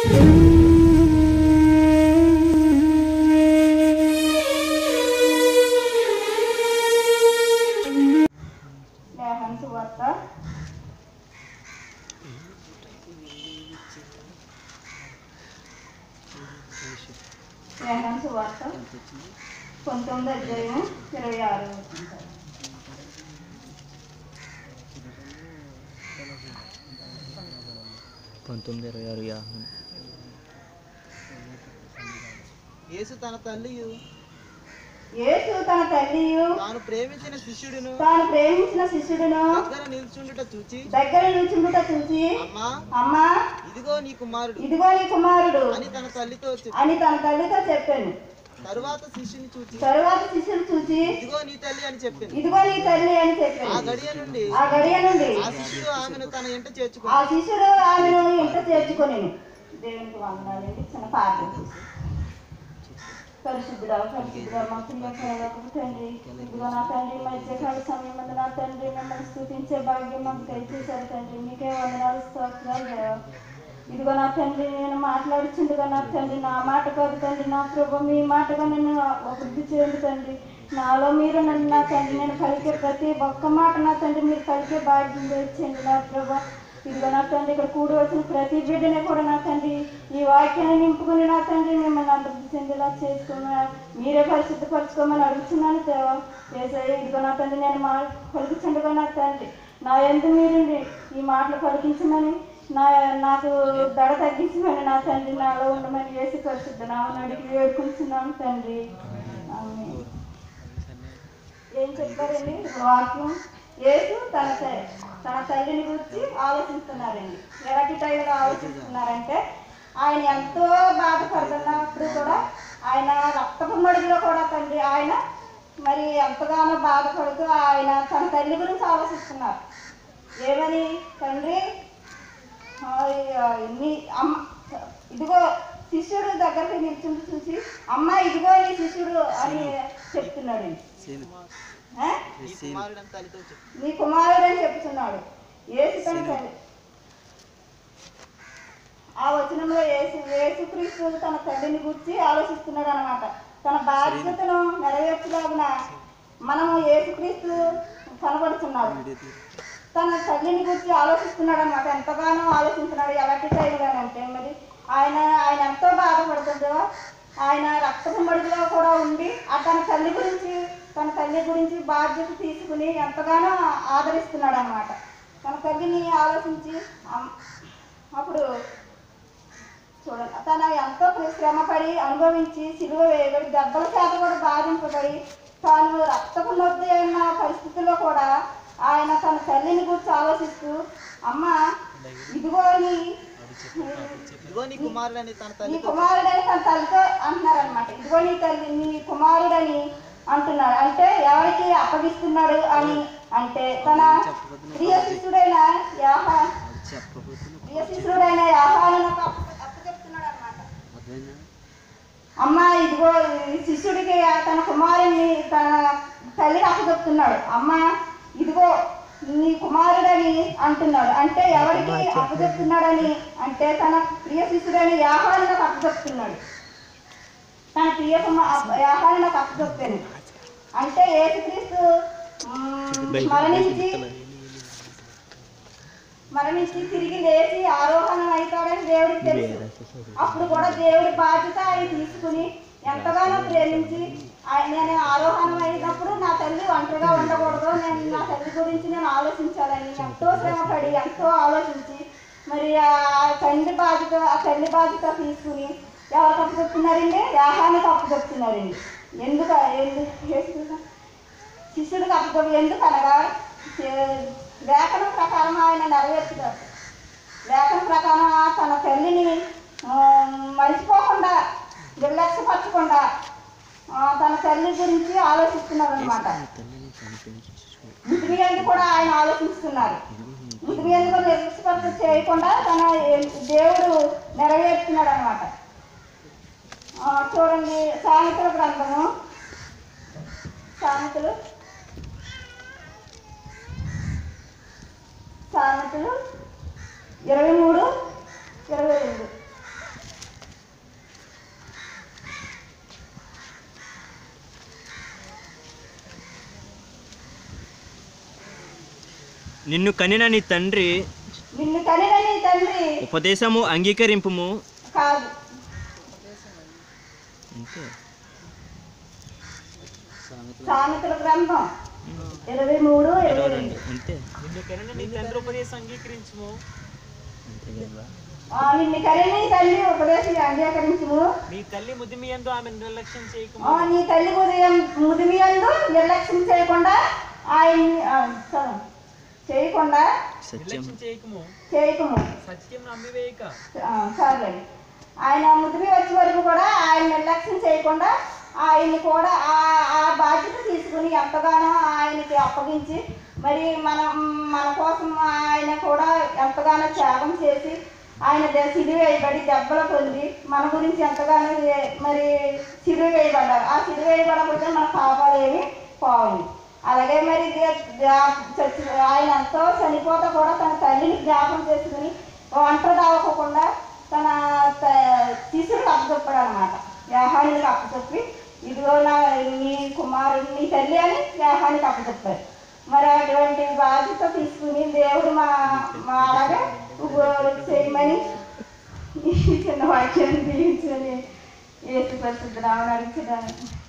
లేఖన సువార్త లేఖన సువార్త పంతొమ్మిది అధ్యాయం ఇరవై ఆరు పంతొమ్మిది ఇరవై ఆరు యాభై యేసు తన తల్లియు యేసు తన తల్లియు తాను ప్రేమించిన శిష్యుడును తాను ప్రేమించిన శిష్యుడును దగ్గర నిల్చుండుట చూచి దగ్గర నిల్చుండుట చూసి అమ్మా అమ్మా ఇదిగో నీ కుమారుడు ఇదిగో నీ కుమారుడు అని తన తల్లితో చెప్పి అని తన తల్లితో చెప్పాను తరువాత శిష్యుని చూచి తరువాత శిష్యుడు చూసి ఇదిగో నీ తల్లి అని చెప్పింది ఇదిగో నీ తల్లి అని ఆ చెప్పాను గడియ నుండి ఆ గడియ నుండి ఆ శిష్యుడు ఆమెను తన ఇంట ఆ చేర్చుకుని శిష్యుడు ఆమెను ఇంట చేర్చుకొని దేవునికి వందనాలండి చిన్న పాట పరిశుద్ధుడా పరిశుద్ధుడా మా పిల్లలకు తండ్రి ఇదిగో నా తండ్రి మధ్యకాల సమయం అందు నా తండ్రి మిమ్మల్ని స్థుతించే భాగ్యం మాకు దయచేశారు తండ్రి మీకే వందనాలు స్తోత్రాలు దేవా. ఇదిగో నా తండ్రి నేను మాట్లాడుచుండగా నా తండ్రి నా మాట కాదు తండ్రి నా ప్రభు మీ మాటగా నేను అభివృద్ధి చేయండి తండ్రి నాలో మీరు నన్ను నా తండ్రి నేను పలికే ప్రతి ఒక్క మాట నా తండ్రి మీరు పలికే భాగ్యం తెచ్చండి నా ప్రభు ఇదిగో నా తండ్రి ఇక్కడ కూడి వచ్చిన ప్రతి బిడ్డని కూడా నా తండ్రి ఈ వాక్యాన్ని నింపుకుని నా తండ్రి మిమ్మల్ని అభివృద్ధి చెందేలా చేసుకోమని మీరే పరిశుద్ధపరచుకోమని అడుగుతున్నాను దేవా ఏసయ్య ఇదిగో నా తండ్రి నేను మా పలుకుచుండగా నా తండ్రి నా ఎందు మీరుండి ఈ మాటలు పలికించమని నా నాకు దడ తగ్గించమని నా తండ్రి నాలో ఉండమని వేసి పరిశుద్ధ నామని అడిగి వేడుకుంటున్నాను తండ్రి ఆమేన్. ఏం చెప్పారండి వాక్యం యేసు తన త- తన తల్లిని గురించి ఆలోచిస్తున్నారండి ఎలాంటి టైంలో ఆలోచిస్తున్నారంటే ఆయన ఎంతో బాధపడుతున్నప్పుడు కూడా ఆయన రక్తపు మడుగులో కూడా తండ్రి ఆయన మరి ఎంతగానో బాధపడుతూ ఆయన తన తల్లి గురించి ఆలోచిస్తున్నారు ఏమని తండ్రి ఆ, నీ అమ్మ ఇదిగో శిష్యుడు దగ్గరికి నిల్చుండి చూసి అమ్మ ఇదిగో నీ శిష్యుడు అని చెప్తున్నాడు ఆ? నీ కుమారుడు అని తల్లితో చెప్పి నీ కుమారుడు అని చెప్తున్నాడు ఏసు తన తల్లి ఆ వచనంలో ఏసు యేసుక్రీస్తు తన తల్లిని గురించి ఆలోచిస్తున్నాడు అనమాట తన బాధ్యతను నెరవేర్చలాగిన మనము యేసుక్రీస్తు కనబడుతున్నాడు తన తల్లిని గురించి ఆలోచిస్తున్నాడు అనమాట ఎంతగానో ఆలోచిస్తున్నాడు ఎలాంటి టైంలో అంటే మరి ఆయన ఆయన ఎంతో బాధపడుతుందో ఆయన రక్తపు మడుగులో కూడా ఉండి ఆ తన తల్లి గురించి తన తల్లి గురించి బాధ్యత తీసుకుని ఎంతగానో ఆదరిస్తున్నాడు అనమాట తన తల్లిని ఆలోచించి అమ్- అప్పుడు చూడండి తన ఎంతో శ్రమపడి అనుభవించి సిలువ వేయబడి దెబ్బల చేత కూడా బాధింపబడి తాను రక్తపు నొద్ది అయిన పరిస్థితుల్లో కూడా ఆయన తన తల్లిని గురించి ఆలోచిస్తూ అమ్మ ఇదిగో నీ ఇదిగో నీ కుమారుడు అని తన నీ తల్లితో కుమారుడని తన తల్లితో అంటున్నారనమాట ఇదిగో నీ తల్లి నీ కుమారుడని అంటున్నాడు అంటే ఎవరికి అప్పగిస్తున్నాడు అని అంటే తన ప్రియ శిష్యుడైన యాహ ప్రియ శిష్యుడైన యాహాలను అప్పచెప్తున్నాడు అనమాట అమ్మ ఇదిగో ఈ శిష్యుడికి తన కుమారుని తన తల్లికి అప్పచెప్తున్నాడు అమ్మ ఇదిగో నీ కుమారుడని అంటున్నాడు అంటే ఎవరికి అప్పచెప్తున్నాడని అంటే తన ప్రియ శిష్యుడైన యాహానికి అప్పచెప్తున్నాడు తన ప్రియ యాహానికి అప్పచెప్పాను అంటే యేసుక్రీస్తు మ్, మరణించి మరణించి తిరిగి లేచి ఆరోహణం అవుతాడని దేవుడికి తెలుసు అప్పుడు కూడా దేవుడి బాధ్యత ఆయన తీసుకుని ఎంతగానో ప్రేమించి ఆయన నేను ఆరోహణం అయినప్పుడు నా తల్లి ఒంటరిగా ఉండకూడదు నేను నా తల్లి గురించి నేను ఆలోచించాలని ఎంతో శ్రమపడి ఎంతో ఆలోచించి మరి ఆ తండ్రి బాధ్యత ఆ తల్లి బాధ్యత తీసుకుని ఎవరికి అప్పు చెప్తున్నారండి యాహానికి అప్పు చెప్తున్నారండి ఎందుకు ఎందుకు చేసుకున్నా శిష్యుడికి అప్పుడు ఎందుకు అనగా ఏ- లేఖనం ప్రకారం ఆయన నెరవేర్చుతాడు లేఖనం ప్రకారం ఆ తన తల్లిని ఆ, మర్చిపోకుండా నిర్లక్ష్యపరచకుండా ఆ, తన తల్లి గురించి ఆలోచిస్తున్నారు అనమాట ఇంటి మీద కూడా ఆయన ఆలోచిస్తున్నారు ఇంటి మీద కూడా నిర్లక్ష్యపరచ చేయకుండా తన దేవుడు నెరవేర్చున్నాడు అనమాట చూడండి సామెతల గ్రంథము సామెతలు సామెతలు ఇరవై మూడు ఇరవై రెండు నిన్ను కనిన నీ తండ్రి నిన్ను కనిన నీ తండ్రి ఉపదేశము అంగీకరింపుము కాదు అంతే సామెతల గ్రంథం ఇరవై మూడు ఇరవై ఇరవై రెండు రెండు అంతే నిన్ను కనిన నీ తండ్రి ఉపదేశం అంగీకరించుము అంతే కదా ఆ, నిన్ను కనిన నీ తల్లి ఉపదేశం అంగీకరించుము నీ తల్లి ముదిమి ఎందు ఆమె నిర్లక్ష్యం చేయకము ఆ, నీ తల్లి ఉదయం ముదిమియందు నిర్లక్ష్యం చేయకుండా ఆయన్ని ఆ, చదువు. చేయకుండా సత్యం నిర్లక్ష్యం చేయకము చేయకము సత్యం నమ్మివేయక ఆ, సర్లే ఆయన ముదిమి వచ్చే వరకు కూడా ఆయన నిర్లక్ష్యం చేయకుండా ఆయన్ని కూడా ఆ ఆ బాధ్యత తీసుకుని ఎంతగానో ఆయనకి అప్పగించి మరి మనం మన కోసం ఆయన కూడా ఎంతగానో త్యాగం చేసి ఆయన ద- సిలువ వేయబడి దెబ్బలు పొంది మన గురించి ఎంతగానో ఏ- మరి సిలువ వేయబడ్డారు ఆ సిలువ వేయబడకపోతే మన పాపాలు ఏమి పోవాలి అలాగే మరి దే- దే- చచ్చి ఆయన ఎంతో చనిపోతా కూడా తన తల్లిని జ్ఞాపకం చేసుకుని ఒంటరి తాగకుండా తన త- శిశువులకు అప్పచెప్పాడు అనమాట వ్యాహానికి అప్పచెప్పి ఇదిగో నా నీ కుమారుడు నీ తల్లి అని వ్యాహానికి అప్పచెప్పారు మరి అటువంటి బాధ్యత తీసుకుని దేవుడు మా మా అలాగే ఉ- చేయమని ఈ చిన్న వాక్యాన్ని దీవించని ఏసు పరిశుద్ధ రావడానికి